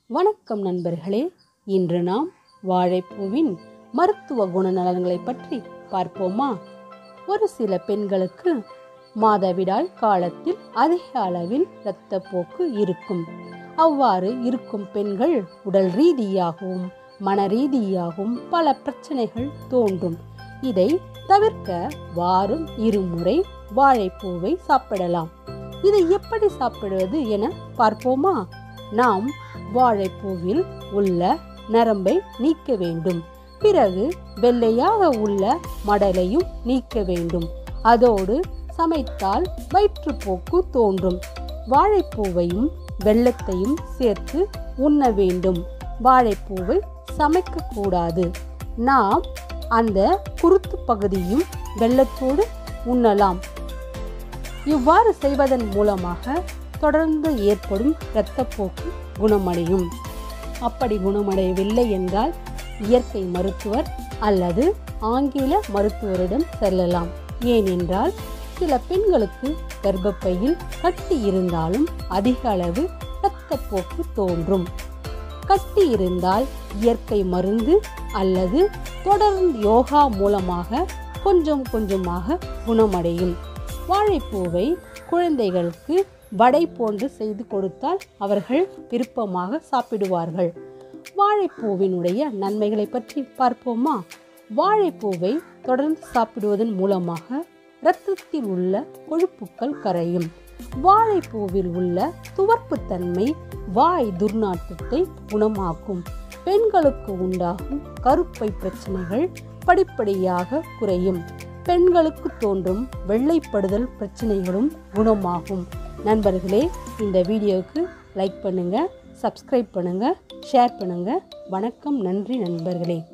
வணக்கம் நண்பர்களே இன்று நாம் வாழைப்பூவின் மருத்துவ குணநலன்களை பற்றி பார்ப்போமா ஒரு சில பெண்களுக்கு மாதவிடாய் காலத்தில் அதிக அளவில் இரத்தப்போக்கு இருக்கும் அவ்வாறு இருக்கும் பெண்கள் உடல் ரீதியாகவும் மன ரீதியாகவும் பல பிரச்சனைகள் தோன்றும் இதை தவிர்க்க வாரம் இருமுறை வாழைப்பூவை சாப்பிடலாம் இதை எப்படி சாப்பிடுவது என பார்ப்போமா நாம் வாழைப்பூவில் உள்ள நரம்பை நீக்க வேண்டும் பிறகு வெள்ளையாக உள்ள மடலையும் நீக்க வேண்டும் அதோடு சமைத்தால் வயிற்றுப்போக்கு தோன்றும் வாழைப்பூவையும் வெள்ளத்தையும் சேர்த்து உண்ண வேண்டும் வாழைப்பூவை சமைக்கக்கூடாது நாம் அந்த குருத்து பகுதியும் வெள்ளத்தோடு உண்ணலாம் இவ்வாறு செய்வதன் மூலமாக தொடர்ந்து ஏற்படும் இரத்தப்போக்கு குணமடையும் அப்படி குணமடையவில்லை என்றால் இயற்கை மருத்துவர் அல்லது ஆங்கில மருத்துவரிடம் செல்லலாம் ஏனென்றால் சில பெண்களுக்கு கர்ப்பப்பையில் கட்டி இருந்தாலும் அதிக அளவு இரத்தப்போக்கு தோன்றும் கட்டி இருந்தால் இயற்கை மருந்து அல்லது தொடர்ந்து யோகா மூலமாக கொஞ்சம் கொஞ்சமாக குணமடையும் வாழைப்பூவை குழந்தைகளுக்கு வடை போன்று செய்து கொடுத்தால் அவர்கள் விருப்பமாக சாப்பிடுவார்கள் வாழைப்பூவினுடைய நன்மைகளை பற்றி பார்ப்போமா வாழைப்பூவை தொடர்ந்து சாப்பிடுவதன் மூலமாக இரத்தத்தில் உள்ள கொழுப்புக்கள் கரையும் வாழைப்பூவில் உள்ள துவர்ப்புத்தன்மை வாய் துர்நாற்றத்தை குணமாக்கும் பெண்களுக்கு உண்டாகும் கருப்பை பிரச்சனைகள் படிப்படியாக குறையும் பெண்களுக்கு தோன்றும் வெள்ளைப்படுதல் பிரச்சனைகளும் குணமாகும் நண்பர்களே இந்த வீடியோவுக்கு லைக் பண்ணுங்க சப்ஸ்கிரைப் பண்ணுங்க ஷேர் பண்ணுங்க வணக்கம் நன்றி நண்பர்களே